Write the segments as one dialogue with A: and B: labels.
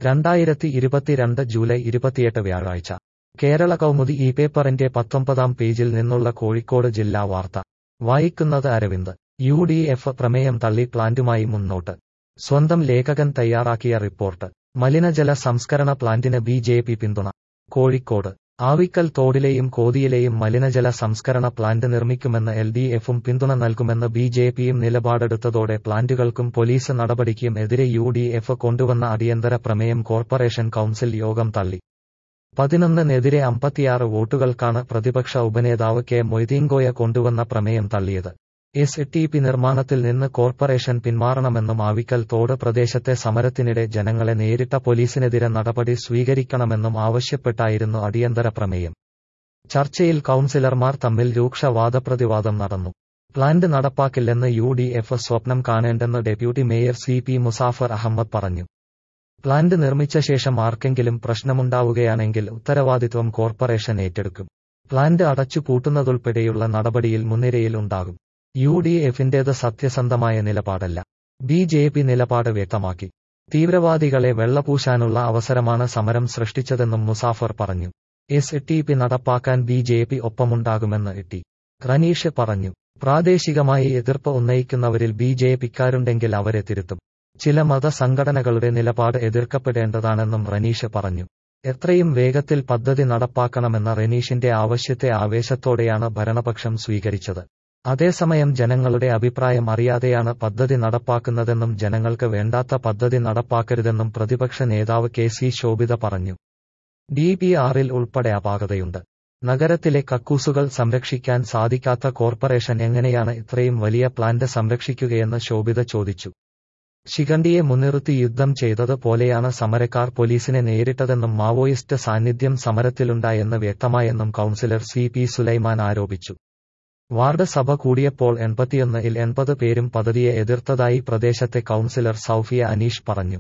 A: രണ്ടായിരത്തി ഇരുപത്തിരണ്ട് ജൂലൈ ഇരുപത്തിയെട്ട് വ്യാഴാഴ്ച കേരള കൗമുദി ഈ പേപ്പറിന്റെ പത്തൊമ്പതാം പേജിൽ നിന്നുള്ള കോഴിക്കോട് ജില്ലാ വാർത്ത വായിക്കുന്നത് അരവിന്ദ് യു ഡി എഫ് പ്രമേയം തള്ളി പ്ലാന്റുമായി മുന്നോട്ട് സ്വന്തം ലേഖകൻ തയ്യാറാക്കിയ റിപ്പോർട്ട് മലിനജല സംസ്കരണ പ്ലാന്റിന് ബി ജെ പി പിന്തുണ കോഴിക്കോട് ആവിക്കൽ തോടിലെയും കോതിയിലെയും മലിനജല സംസ്കരണ പ്ലാന്റ് നിർമ്മിക്കുമെന്ന് എൽ ഡി എഫും പിന്തുണ നൽകുമെന്ന് ബി ജെ പിയും നിലപാടെടുത്തതോടെ പ്ലാന്റുകൾക്കും പോലീസ് നടപടിക്കും എതിരെ യു ഡി എഫ് കൊണ്ടുവന്ന അടിയന്തര പ്രമേയം കോർപ്പറേഷൻ കൌൺസിൽ യോഗം തള്ളി പതിനൊന്നിനെതിരെ അമ്പത്തിയാറ് വോട്ടുകൾക്കാണ് പ്രതിപക്ഷ ഉപനേതാവ് കെ മൊയ്തീൻകോയ കൊണ്ടുവന്ന പ്രമേയം തള്ളിയത് എസ് ടി പി നിർമ്മാണത്തിൽ നിന്ന് കോർപ്പറേഷൻ പിന്മാറണമെന്നും ആവിക്കൽ തോട് പ്രദേശത്തെ സമരത്തിനിടെ ജനങ്ങളെ നേരിട്ട പോലീസിനെതിരെ നടപടി സ്വീകരിക്കണമെന്നും ആവശ്യപ്പെട്ടായിരുന്നു അടിയന്തര പ്രമേയം ചർച്ചയിൽ കൌൺസിലർമാർ തമ്മിൽ രൂക്ഷ വാദപ്രതിവാദം നടന്നു പ്ലാന്റ് നടപ്പാക്കില്ലെന്ന് യു ഡി എഫ് സ്വപ്നം കാണേണ്ടെന്ന് deputy mayor C P Muzafar Ahammed പറഞ്ഞു പ്ലാന്റ് നിർമ്മിച്ച ശേഷം ആർക്കെങ്കിലും പ്രശ്നമുണ്ടാവുകയാണെങ്കിൽ ഉത്തരവാദിത്വം കോർപ്പറേഷൻ ഏറ്റെടുക്കും പ്ലാന്റ് അടച്ചുപൂട്ടുന്നതുൾപ്പെടെയുള്ള നടപടിയിൽ മുൻനിരയിൽ ഉണ്ടാകും യു ഡി എഫിന്റേത് സത്യസന്ധമായ നിലപാടല്ല ബി ജെ പി നിലപാട് വ്യക്തമാക്കി തീവ്രവാദികളെ വെള്ളപൂശാനുള്ള അവസരമാണ് സമരം സൃഷ്ടിച്ചതെന്നും മുസാഫർ പറഞ്ഞു എസ് ടി പി നടപ്പാക്കാൻ ബി ജെ പി ഒപ്പമുണ്ടാകുമെന്ന് ടി റനീഷ് പറഞ്ഞു പ്രാദേശികമായി എതിർപ്പ് ഉന്നയിക്കുന്നവരിൽ ബി ജെ പിക്കാരുണ്ടെങ്കിൽ അവരെ തിരുത്തും ചില മത സംഘടനകളുടെ നിലപാട് എതിർക്കപ്പെടേണ്ടതാണെന്നും റനീഷ് പറഞ്ഞു എത്രയും വേഗത്തിൽ പദ്ധതി നടപ്പാക്കണമെന്ന റനീഷിന്റെ ആവശ്യത്തെ ആവേശത്തോടെയാണ് ഭരണപക്ഷം സ്വീകരിച്ചത് അതേസമയം ജനങ്ങളുടെ അഭിപ്രായം അറിയാതെയാണ് പദ്ധതി നടപ്പാക്കുന്നതെന്നും ജനങ്ങൾക്ക് വേണ്ടാത്ത പദ്ധതി നടപ്പാക്കരുതെന്നും പ്രതിപക്ഷ നേതാവ് കെ സി ശോഭിത പറഞ്ഞു ഡി പി ആറിൽ ഉൾപ്പെടെ അപാകതയുണ്ട് നഗരത്തിലെ കക്കൂസുകൾ സംരക്ഷിക്കാൻ സാധിക്കാത്ത കോർപ്പറേഷൻ എങ്ങനെയാണ് ഇത്രയും വലിയ പ്ലാന്റ് സംരക്ഷിക്കുകയെന്ന് ശോഭിത ചോദിച്ചു ശിഖണ്ഡിയെ മുൻനിർത്തി യുദ്ധം ചെയ്തത് പോലെയാണ് സമരക്കാർ പോലീസിനെ നേരിട്ടതെന്നും മാവോയിസ്റ്റ് സാന്നിധ്യം സമരത്തിലുണ്ടായെന്ന് വ്യക്തമായെന്നും കൌൺസിലർ സി പി സുലൈമാൻ ആരോപിച്ചു വാർഡ് സഭ കൂടിയപ്പോൾ എൺപത്തിയൊന്നിൽ എൺപത് പേരും പദ്ധതിയെ എതിർത്തതായി പ്രദേശത്തെ കൌൺസിലർ സൌഫിയ അനീഷ് പറഞ്ഞു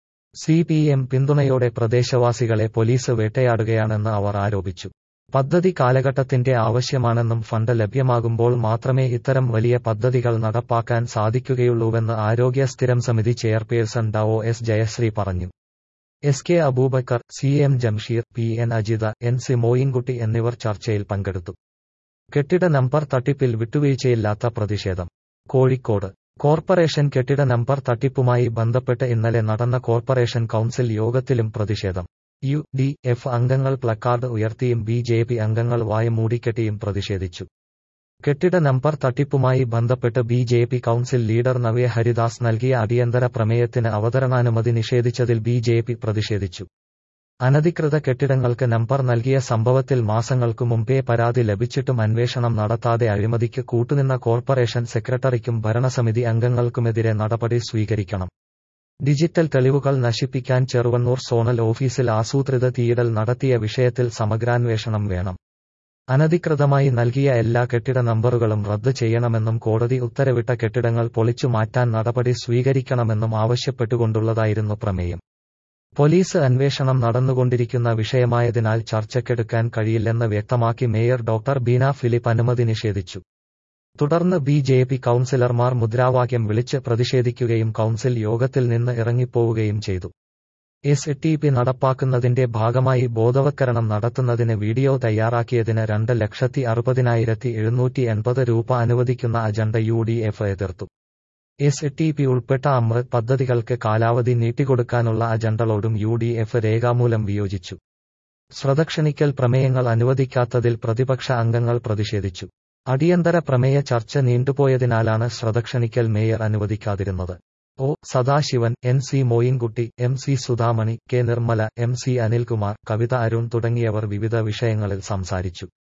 A: സി പി എം പിന്തുണയോടെ പ്രദേശവാസികളെ പോലീസ് വേട്ടയാടുകയാണെന്ന് അവർ ആരോപിച്ചു പദ്ധതി കാലഘട്ടത്തിന്റെ ആവശ്യമാണെന്നും ഫണ്ട് ലഭ്യമാകുമ്പോൾ മാത്രമേ ഇത്തരം വലിയ പദ്ധതികൾ നടപ്പാക്കാൻ സാധിക്കുകയുള്ളൂവെന്ന് ആരോഗ്യ സ്ഥിരം സമിതി ചെയർപേഴ്സൺ ഡോ എസ് ജയശ്രീ പറഞ്ഞു S K Abubakkar C M Jamsheer P N Ajitha N C Moinkutty എന്നിവർ ചർച്ചയിൽ പങ്കെടുത്തു കെട്ടിട നമ്പർ തട്ടിപ്പിൽ വിട്ടുവീഴ്ചയില്ലാത്ത പ്രതിഷേധം കോഴിക്കോട് കോർപ്പറേഷൻ കെട്ടിട നമ്പർ തട്ടിപ്പുമായി ബന്ധപ്പെട്ട് ഇന്നലെ നടന്ന കോർപ്പറേഷൻ കൌൺസിൽ യോഗത്തിലും പ്രതിഷേധം യു ഡി എഫ് അംഗങ്ങൾ പ്ലക്കാർഡ് ഉയർത്തിയും ബി ജെ പി അംഗങ്ങൾ വായ മൂടിക്കെട്ടിയും പ്രതിഷേധിച്ചു കെട്ടിട നമ്പർ തട്ടിപ്പുമായി ബന്ധപ്പെട്ട് B J P council leader Navya Haridas നൽകിയ അടിയന്തര പ്രമേയത്തിന് അവതരണാനുമതി നിഷേധിച്ചതിൽ ബി ജെ പി പ്രതിഷേധിച്ചു അനധികൃത കെട്ടിടങ്ങൾക്ക് നമ്പർ നൽകിയ സംഭവത്തിൽ മാസങ്ങൾക്കു മുമ്പേ പരാതി ലഭിച്ചിട്ടും അന്വേഷണം നടത്താതെ അഴിമതിക്ക് കൂട്ടുനിന്ന കോർപ്പറേഷൻ സെക്രട്ടറിക്കും ഭരണസമിതി അംഗങ്ങൾക്കുമെതിരെ നടപടി സ്വീകരിക്കണം ഡിജിറ്റൽ തെളിവുകൾ നശിപ്പിക്കാൻ ചെറുവണ്ണൂർ സോണൽ ഓഫീസിൽ ആസൂത്രിത തീയിടൽ നടത്തിയ വിഷയത്തിൽ സമഗ്രാന്വേഷണം വേണം അനധികൃതമായി നൽകിയ എല്ലാ കെട്ടിട നമ്പറുകളും റദ്ദ് ചെയ്യണമെന്നും കോടതി ഉത്തരവിട്ട കെട്ടിടങ്ങൾ പൊളിച്ചു മാറ്റാൻ നടപടി സ്വീകരിക്കണമെന്നും ആവശ്യപ്പെട്ടുകൊണ്ടുള്ളതായിരുന്നു പ്രമേയം പോലീസ് അന്വേഷണം നടന്നുകൊണ്ടിരിക്കുന്ന വിഷയമായതിനാൽ ചർച്ചയ്ക്കെടുക്കാൻ കഴിയില്ലെന്ന് വ്യക്തമാക്കി മേയർ ഡോക്ടർ ബീന ഫിലിപ്പ് അനുമതി നിഷേധിച്ചു തുടർന്ന് ബി ജെ പി കൌൺസിലർമാർ മുദ്രാവാക്യം വിളിച്ച് പ്രതിഷേധിക്കുകയും കൌൺസിൽ യോഗത്തിൽ നിന്ന് ഇറങ്ങിപ്പോവുകയും ചെയ്തു എസ് ടി പി നടപ്പാക്കുന്നതിന്റെ ഭാഗമായി ബോധവത്കരണം നടത്തുന്നതിന് വീഡിയോ തയ്യാറാക്കിയതിന് രണ്ട് ലക്ഷത്തി അറുപതിനായിരത്തി എഴുന്നൂറ്റി എൺപത് രൂപ അനുവദിക്കുന്ന അജണ്ട യു ഡി എഫ് എതിർത്തു എസ് ടി പി ഉൾപ്പെട്ട അമൃത് പദ്ധതികൾക്ക് കാലാവധി നീട്ടിക്കൊടുക്കാനുള്ള അജണ്ടകളോടും യു ഡി എഫ് രേഖാമൂലം വിയോജിച്ചു ശ്രദ്ധക്ഷണിക്കൽ പ്രമേയങ്ങൾ അനുവദിക്കാത്തതിൽ പ്രതിപക്ഷ അംഗങ്ങൾ പ്രതിഷേധിച്ചു അടിയന്തര പ്രമേയ ചർച്ച നീണ്ടുപോയതിനാലാണ് ശ്രദ്ധക്ഷണിക്കൽ മേയർ അനുവദിക്കാതിരുന്നത് O Sadasivan N C Moinkutty M C Sudhamani K Nirmala M C Anilkumar Kavitha Arun തുടങ്ങിയവർ വിവിധ വിഷയങ്ങളിൽ സംസാരിച്ചു